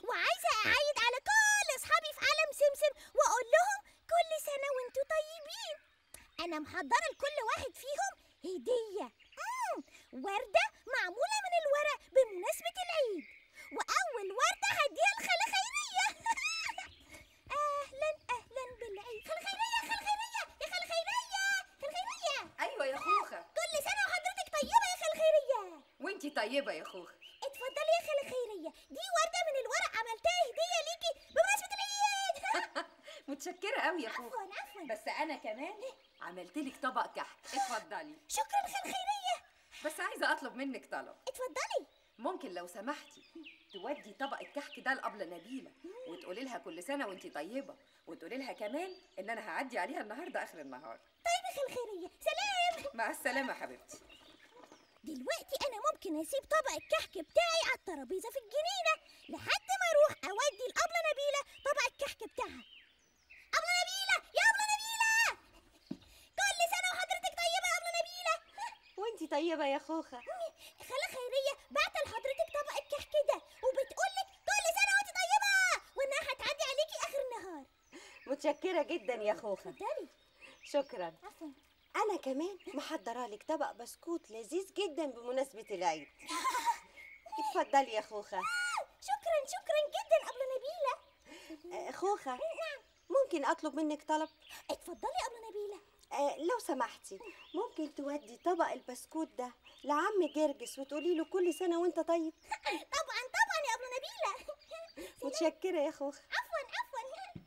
وعايزة أعيد على كل أصحابي في عالم سمسم وأقول لهم كل سنة وأنتوا طيبين أنا محضرة لكل واحد فيهم هدية مم. وردة معمولة من الورق بمناسبة العيد وأول وردة هديها لخالة خيرية أهلا أهلا بالعيد خالة خيرية خالة خيرية يا خالة خيرية خالة خيرية ايوه يا خوخه كل سنة وحضرتك طيبة يا خالة خيرية وانتي طيبه يا خوخه اتفضلي يا خالة خيرية دي وردة من الورق عملتها هدية ليكي بمناسبة العيد متشكره قوي يا خوخه عفوا عفوا بس انا كمان عملت لك طبق كحك اتفضلي شكرا خالة خيرية بس عايزه اطلب منك طلب اتفضلي ممكن لو سمحتي تودي طبق الكحك ده لأبلة نبيلة وتقولي لها كل سنة وانتي طيبة وتقولي لها كمان ان انا هعدي عليها النهاردة اخر النهار طيب يا خالة خيرية سلام مع السلامة حبيبتي دلوقتي انا ممكن اسيب طبق الكحك بتاعي على الترابيزة في الجنينة لحد ما اروح اودي لأبلة نبيلة طبق الكحك بتاعها أبلة نبيلة يا أبلة نبيلة كل سنة وحضرتك طيبة يا أبلة نبيلة وانتي طيبة يا خوخة خالة خيرية بعت لحضرتك طبق الكحك ده وبتقولك كل سنة وانت طيبة وانها هتعدي عليكي اخر النهار متشكرة جدا يا خوخة اتفضلي شكرا عفوا أنا كمان محضرة لك طبق بسكوت لذيذ جدا بمناسبة العيد اتفضلي يا خوخة شكرا شكرا جدا أبلة نبيلة آه، خوخة نعم ممكن أطلب منك طلب اتفضلي يا أبلة نبيلة آه، لو سمحتي ممكن تودي طبق البسكوت ده لعم جرجس وتقولي له كل سنة وانت طيب طبعا طبعا يا أبلة نبيلة متشكرة يا خوخة عفوا عفوا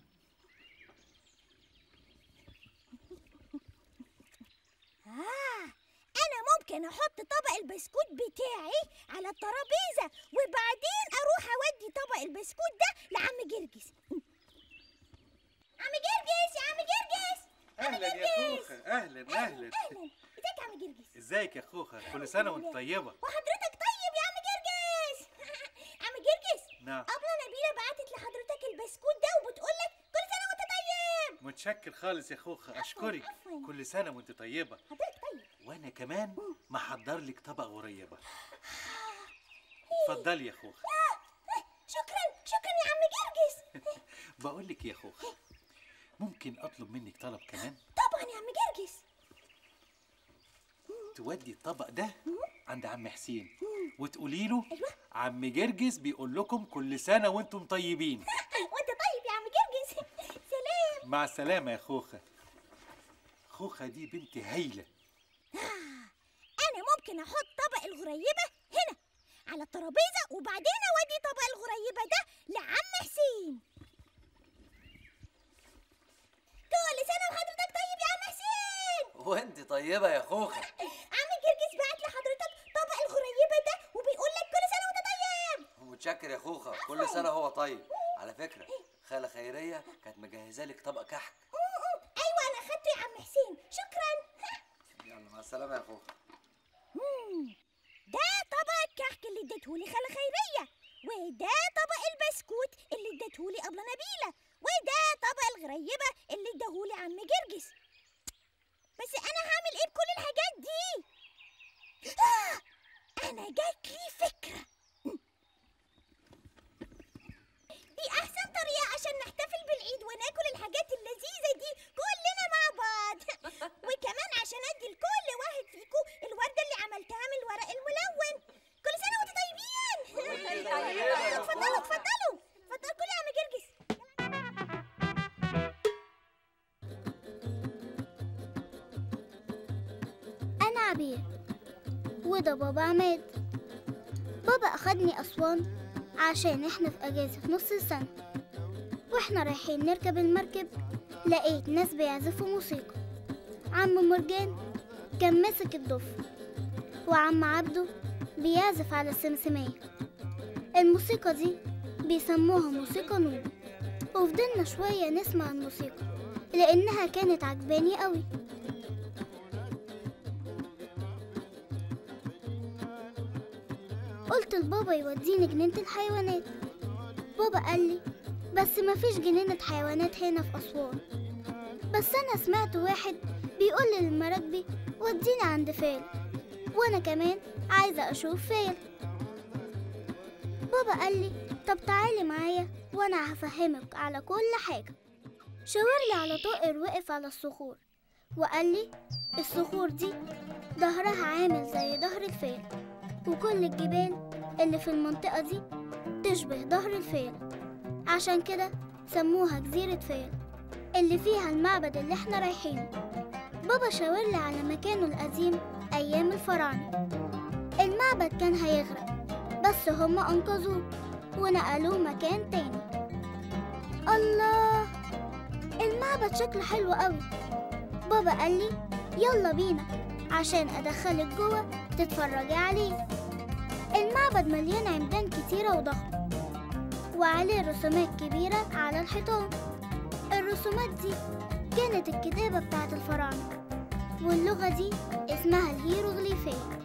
آه أنا ممكن أحط طبق البسكوت بتاعي على الترابيزة وبعدين أروح أودي طبق البسكوت ده لعم جرجس عم جرجس يا عم جرجس عم اهلا يا جرجس. خوخه اهلا اهلا أهلا ازيك يا عم جرجس ازيك يا خوخه كل سنه وانت طيبه وحضرتك طيب يا عم جرجس عم جرجس نعم أبلة نبيلة بعتت لحضرتك البسكوت ده وبتقولك كل سنة وأنت طيب متشكر خالص يا خوخه اشكرك عفواً. كل سنه وانت طيبه حضرتك طيب وانا كمان محضر لك طبق غريبه اتفضلي يا خوخه شكرا شكرا يا عم جرجس بقول لك يا خوخه ممكن اطلب منك طلب كمان طبعا يا عم جرجس تودي الطبق ده عند عم حسين وتقولي له عم جرجس بيقول لكم كل سنه وانتم طيبين وانت طيب يا عم جرجس سلام مع السلامه يا خوخه خوخه دي بنت هايله انا ممكن احط طبق الغريبه هنا على الترابيزه وبعدين اودي طبق الغريبه ده لعم حسين كل سنه وحضرتك طيب يا عم حسين وانت طيبة يا خوخة عم جرجس بعت لحضرتك طبق الغريبه ده وبيقول لك كل سنه وانت طيب متشكر يا خوخة كل سنة هو طيب على فكرة خالة خيرية كانت مجهزة لك طبق كحك ايوه انا اخدته يا عم حسين شكرا يلا مع السلامة يا خوخة مم. ده طبق الكحك اللي اديتهولي خالة خيرية وده طبق البسكوت اللي اديتهولي أبلة نبيلة وده طبق الغريبة اللي اداهولي عم جرجس بس أنا هعمل إيه بكل الحاجات دي؟ آه! أنا جات لي فكرة دي أحسن طريقة عشان نحتفل بالعيد وناكل الحاجات اللذيذة دي كلنا مع بعض وكمان عشان أدي لكل واحد فيكم الوردة اللي عملتها من الورق الملون كل سنة وانتم طيبين اتفضلوا اتفضلوا اتفضلوا كل يا عم جرجس أنا عبير وده بابا عماد بابا أخدني أسوان عشان إحنا في أجازة نص السنة وإحنا رايحين نركب المركب لقيت ناس بيعزفوا موسيقى عم مرجان كان ماسك الضف وعم عبده بيعزف على السمسمية الموسيقى دي بيسموها موسيقى نوب وفضلنا شوية نسمع الموسيقى لأنها كانت عجباني قوي قلت لبابا يوديني جنينة الحيوانات بابا قال لي بس مفيش جنينة حيوانات هنا في أسوان بس أنا سمعت واحد بيقول للمراكبي وديني عند فيل وأنا كمان عايزة أشوف فيل بابا قال لي طب تعالي معايا وانا هفهمك على كل حاجة شاورلي على طائر وقف على الصخور وقال لي الصخور دي ظهرها عامل زي ظهر الفيل وكل الجبال اللي في المنطقة دي تشبه ظهر الفيل عشان كده سموها جزيرة فيل اللي فيها المعبد اللي احنا رايحينه بابا شاورلي على مكانه القديم أيام الفراعنة المعبد كان هيغرق بس هما أنقذوه ونقلوه مكان تاني الله المعبد شكله حلو قوي بابا قال لي يلا بينا عشان أدخلك جوه تتفرجي عليه المعبد مليان عمدان كتيرة وضخمة وعليه رسومات كبيرة على الحيطان الرسومات دي كانت الكتابة بتاعت الفراعنة واللغة دي اسمها الهيروغليفية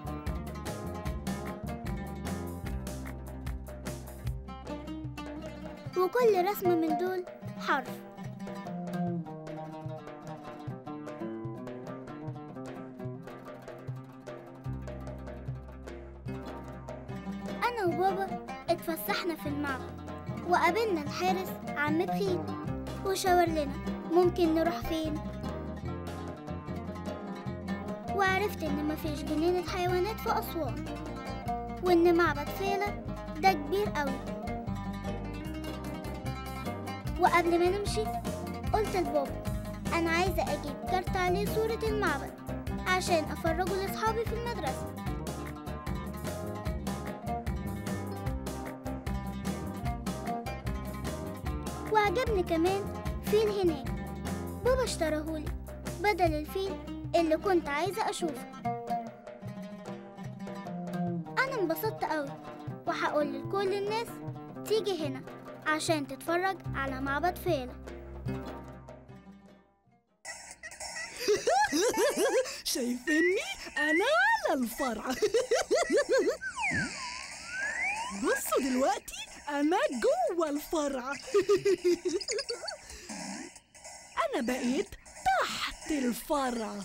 وكل رسمة من دول حرف أنا وبابا اتفسحنا في المعبد وقابلنا الحارس عم بخيت وشاور لنا ممكن نروح فين وعرفت إن مفيش جنينة حيوانات في أسوان وإن معبد فيلة ده كبير قوي وقبل ما نمشي قلت لبابا أنا عايزة أجيب كارت عليه صورة المعبد عشان أفرجه لأصحابي في المدرسة وعجبني كمان فيل هناك بابا اشتراهولي بدل الفيل اللي كنت عايزة أشوفه أنا انبسطت قوي وهقول لكل الناس تيجي هنا عشان تتفرج على معبد فيلة شايفني انا على الفرع بصوا دلوقتي انا جوه الفرع انا بقيت تحت الفرع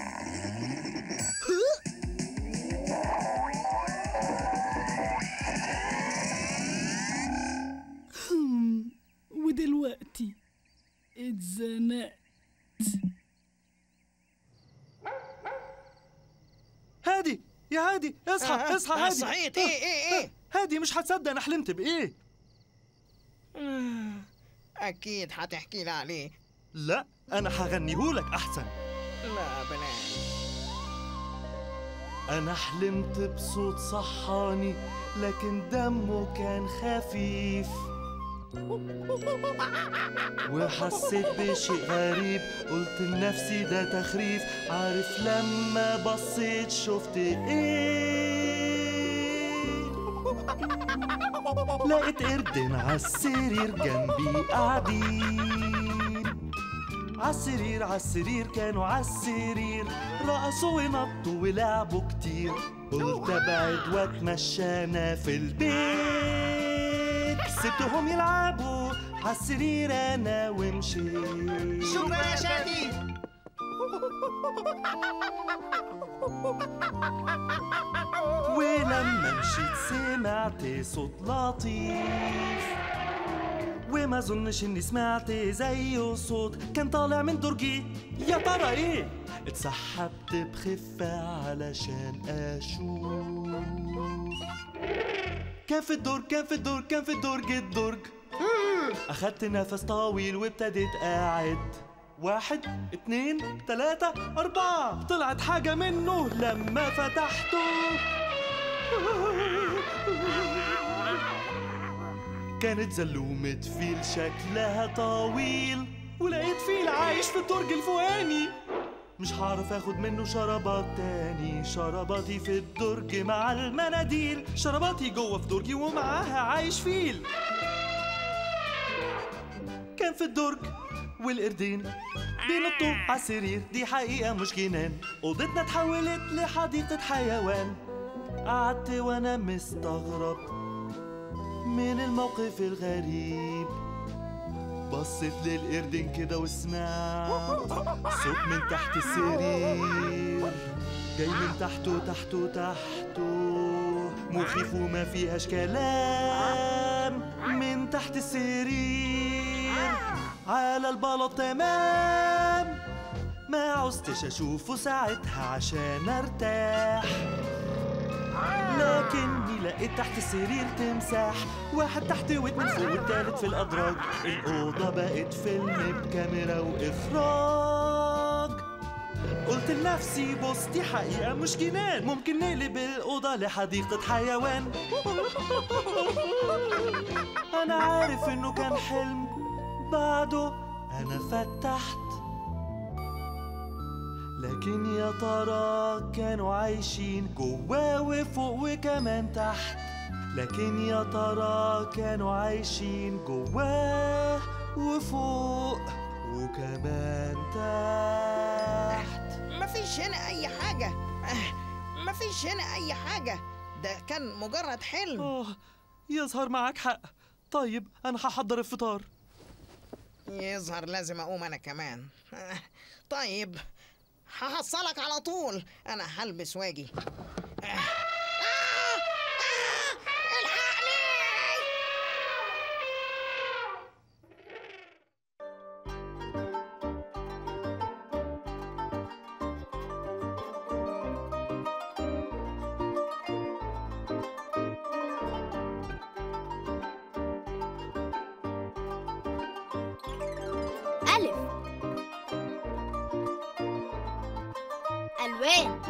هم، ودلوقتي اتزنقت هادي يا هادي اصحى آه، اصحى آه، هادي صحيت ايه ايه ايه هادي مش هتصدق انا حلمت بايه آه، اكيد هتحكي لي عليه لا انا هغنيهولك احسن لا بلاش انا حلمت بصوت صحاني لكن دمه كان خفيف وحسيت بشيء غريب قلت لنفسي ده تخريف عارف لما بصيت شفت ايه لقيت قردن عالسرير جنبي قاعدين عالسرير عالسرير كانوا عالسرير رقصوا ونطوا ولعبوا كتير قلت ابعد واتمشى انا في البيت سبتهم يلعبوا عالسرير انا ومشيت شكرا يا شادي ولما مشيت سمعت صوت لطيف وما اظنش اني سمعت زيه صوت كان طالع من درجي يا ترى ايه اتسحبت بخفة علشان اشوف كان في الدرج كان في الدرج كان في الدرج الدرج اخدت نفس طويل وابتديت قاعد واحد اتنين تلاتة أربعة طلعت حاجة منه لما فتحته كانت زلومة فيل شكلها طويل ولقيت فيل عايش في الدرج الفوقاني مش هعرف اخد منه شربات تاني شرباتي في الدرج مع المناديل شرباتي جوه في درجي ومعاها عايش فيل كان في الدرج والقردين بينطوا عالسرير دي حقيقة مش جنان أوضتنا اتحولت لحديقة حيوان قعدت وأنا مستغرب من الموقف الغريب بصيت للقردين كده وسمعت صوت من تحت السرير جاي من تحته تحته تحته مخيف وما فيهاش كلام نام تحت السرير على البلاط تمام ما عوزتش اشوفه ساعتها عشان ارتاح لكني لقيت تحت السرير تمساح واحد تحت واتنين فوق والتالت في الادراج الاوضه بقت فيلم بكاميرا واخراج قلت لنفسي بص دي حقيقة مش جنان ممكن نقلب الأوضة لحديقة حيوان أنا عارف إنه كان حلم بعده أنا فتحت لكن يا ترى كانوا عايشين جواه وفوق وكمان تحت لكن يا ترى كانوا عايشين جواه وفوق وكمان تحت مفيش هنا اي حاجة آه، مفيش هنا اي حاجة ده كان مجرد حلم آه يظهر معاك حق طيب أنا هحضر الفطار يظهر لازم اقوم انا كمان آه، طيب هحصلك على طول انا هلبس واجي آه، آه، آه، الحقني ألف ألوان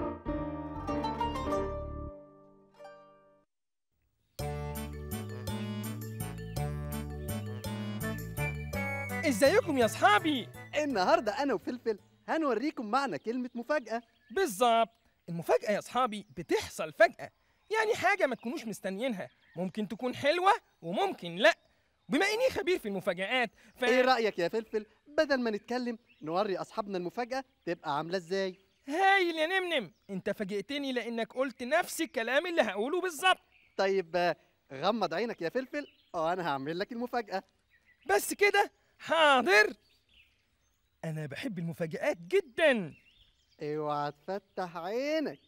ازيكم يا اصحابي النهارده انا وفلفل هنوريكم معنى كلمة مفاجأة بالظبط المفاجأة يا اصحابي بتحصل فجأة يعني حاجة ما تكونوش مستنيينها ممكن تكون حلوة وممكن لا بما اني خبير في المفاجآت ف... ايه رأيك يا فلفل بدل ما نتكلم نوري اصحابنا المفاجأة تبقى عاملة ازاي هايل يا نمنم انت فاجئتني لانك قلت نفس الكلام اللي هقوله بالظبط طيب آه، غمض عينك يا فلفل اه انا هعمل لك المفاجأة بس كده حاضر انا بحب المفاجآت جدا اوعى تفتح عينك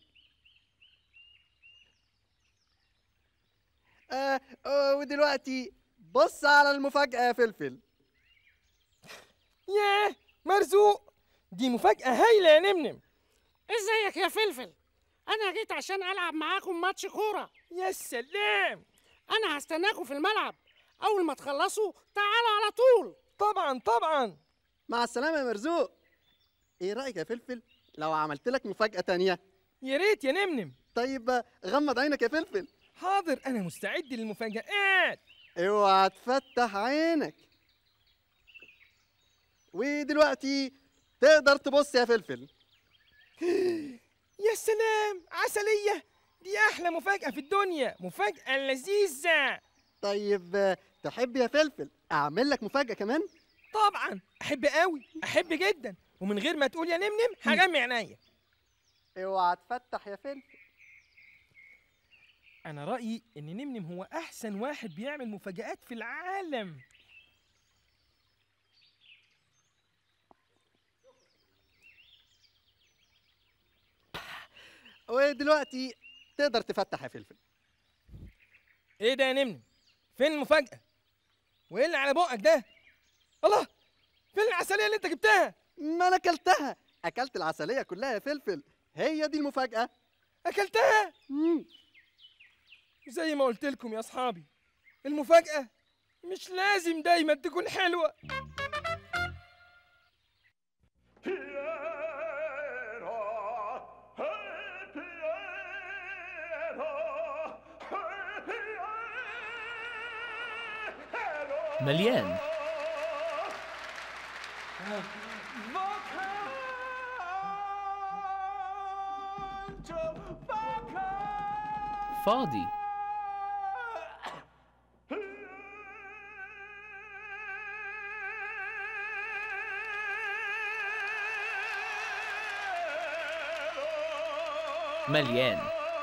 آه آه ودلوقتي بص على المفاجأة يا فلفل ياه مرزوق دي مفاجأة هايلة يا نمنم ازيك يا فلفل انا جيت عشان العب معاكم ماتش كوره يا سلام انا هستناكم في الملعب اول ما تخلصوا تعالوا على طول طبعا طبعا مع السلامة يا مرزوق ايه رأيك يا فلفل لو عملت لك مفاجأة تانية يا ريت يا نمنم طيب آه، غمض عينك يا فلفل حاضر انا مستعد للمفاجآت اوعى تفتح عينك ودلوقتي تقدر تبص يا فلفل يا سلام عسلية دي أحلى مفاجأة في الدنيا مفاجأة لذيذة طيب آه، تحب يا فلفل اعمل لك مفاجأة كمان طبعا أحب قوي أحب جدا ومن غير ما تقول يا نمنم هجمع عينيا اوعى تفتح يا فلفل أنا رأيي إن نمنم هو أحسن واحد بيعمل مفاجآت في العالم ودلوقتي تقدر تفتح يا فلفل إيه ده يا نمنم فين المفاجأة وإيه اللي على بقك ده الله فين العسلية اللي أنت جبتها ما انا اكلتها اكلت العسلية كلها يا فلفل هي دي المفاجأة أكلتها مم. زي ما قلت لكم يا أصحابي المفاجأة مش لازم دايما تكون حلوة مليان فاضي مليان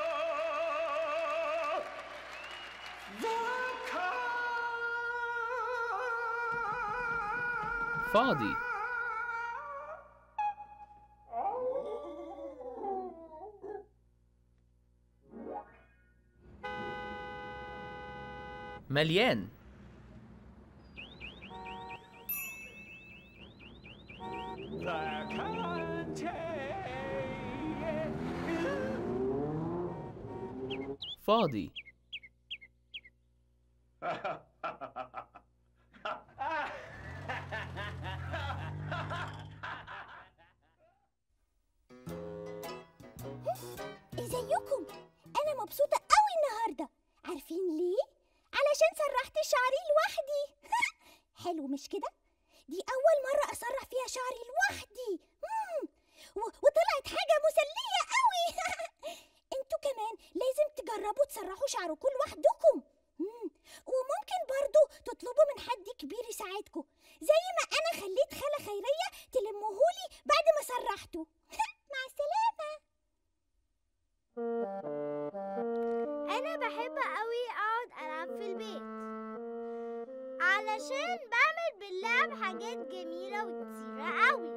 فاضي مليان فاضي ازيكم انا مبسوطه قوي النهارده عارفين ليه علشان سرحت شعري لوحدي حلو مش كده دي اول مره اسرح فيها شعري لوحدي مم. و- وطلعت حاجه مسليه قوي انتوا كمان لازم تجربوا تسرحوا شعركم لوحدكم مم. وممكن برضو تطلبوا من حد كبير يساعدكم زي ما انا خليت خاله خيريه تلمهولي بعد ما سرحته مع السلامه أنا بحب أوي أقعد ألعب في البيت علشان بعمل باللعب حاجات جميلة وكتيرة أوي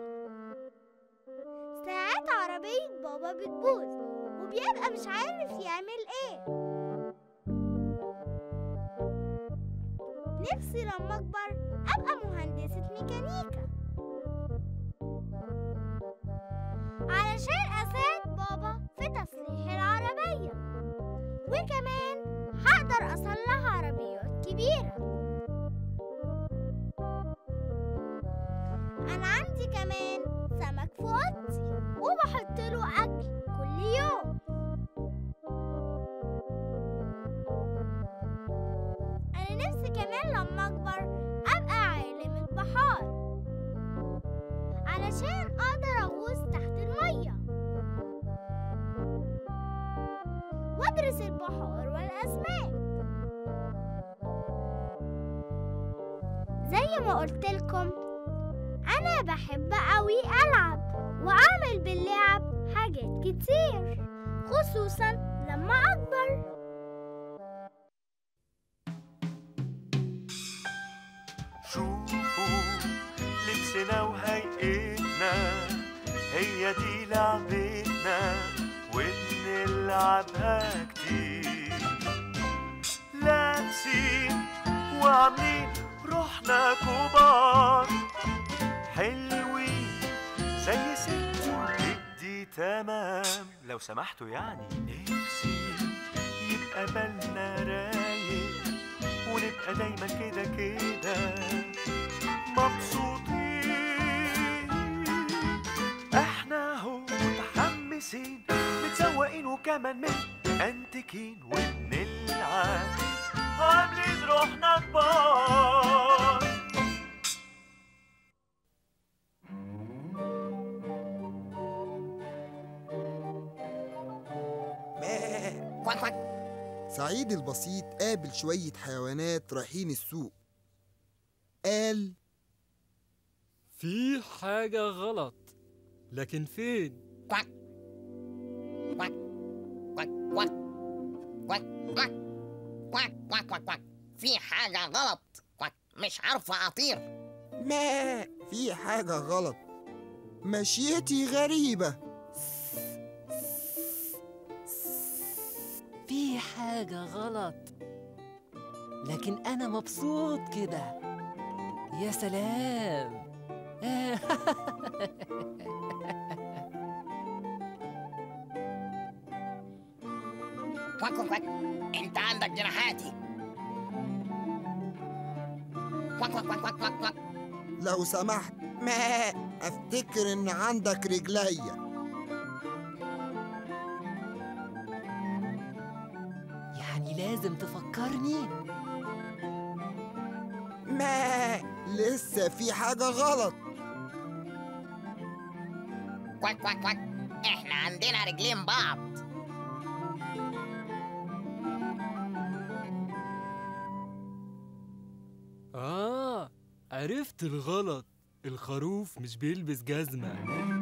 ساعات عربية بابا بتبوظ وبيبقى مش عارف يعمل ايه نفسي لما أكبر أبقى مهندسة ميكانيكا علشان أساعد بابا في تصليح العربية وكمان هقدر أصلح عربيات كبيرة أنا عندي كمان سمك في أوضتي وبحط له أكل كل يوم أنا نفسي كمان لما أكبر أبقى عالم البحار علشان أقدر أغوص تحت المية وأدرس البحار والأسماك زي ما قلت لكم أنا بحب أوي ألعب وأعمل باللعب حاجات كتير خصوصا لما أكبر شوفوا لبسنا وهيئتنا هي دي لعبتنا وبنلعبها كتير لابسين وعاملين روحنا كبار حلوين زي ستي جدي تمام لو سمحتوا يعني نفسي يبقى بالنا رايق ونبقى دايما كده كده مبسوطين احنا هو متحمسين متسوقين وكمان انتكين وبنلعب عاملين روحنا كبار كواك كواك سعيد البسيط قابل شوية حيوانات رايحين السوق قال في حاجة غلط لكن فين؟ كواك كواك كواك كواك كواك كواك كواك كواك كواك في حاجة غلط كواك مش عارفة أطير ما في حاجة غلط مشيتي غريبة في حاجة غلط لكن أنا مبسوط كده يا سلام كواك كواك كواك أنت عندك جناحاتي كواك كواك كواك كواك كواك لو سمحت ما افتكر ان عندك رجليا يعني لازم تفكرني ما لسه في حاجة غلط كواك كواك كواك إحنا عندنا رجلين بعض آه عرفت الغلط الخروف مش بيلبس جزمة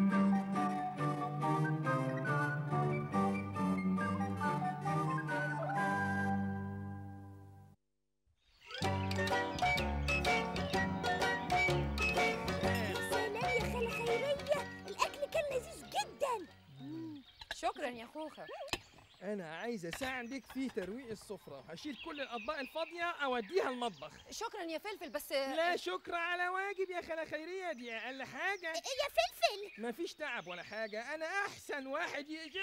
سلام يا خالة خيرية الأكل كان لذيذ جدا شكرا يا خوخة انا عايز اساعدك في ترويق السفره هشيل كل الاطباق الفاضيه اوديها المطبخ شكرا يا فلفل بس لا شكر على واجب يا خالة خيرية دي أقل حاجة يا فلفل مفيش تعب ولا حاجة أنا أحسن واحد يجي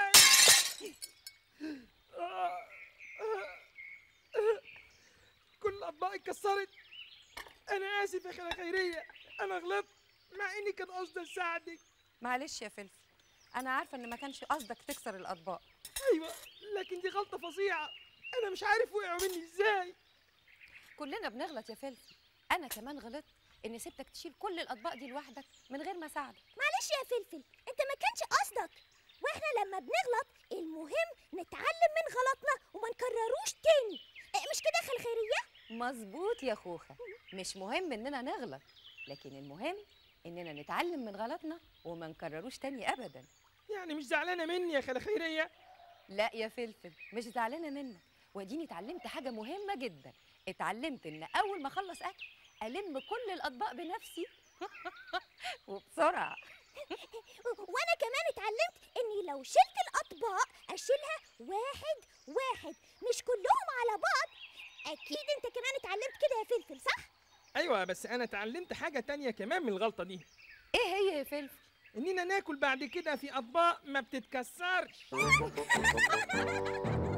كل الأطباق اتكسرت أنا آسف يا خالة خيرية أنا غلطت مع إني كان قصدي أساعدك معلش يا فلفل انا عارفه ان ما كانش قصدك تكسر الاطباق أيوة لكن دي غلطة فظيعة أنا مش عارف وقعوا مني إزاي كلنا بنغلط يا فلفل انا كمان غلطت اني سبتك تشيل كل الاطباق دي لوحدك من غير ما اساعدك معلش يا فلفل انت ما كانش قصدك واحنا لما بنغلط المهم نتعلم من غلطنا وما نكرروش تاني اه، مش كده يا خال خيريه مظبوط يا خوخه مش مهم اننا نغلط لكن المهم اننا نتعلم من غلطنا وما نكرروش تاني ابدا يعني مش زعلانة مني يا خالة خيرية لا يا فلفل مش زعلانه منك واديني اتعلمت حاجه مهمه جدا اتعلمت ان اول ما اخلص اكل الم كل الاطباق بنفسي وبسرعه وانا كمان اتعلمت اني لو شلت الاطباق اشيلها واحد واحد مش كلهم على بعض اكيد انت كمان اتعلمت كده يا فلفل صح أيوة بس أنا اتعلمت حاجة تانية كمان من الغلطة دي إيه هي يا فلفل؟ إننا ناكل بعد كده في أطباق ما بتتكسرش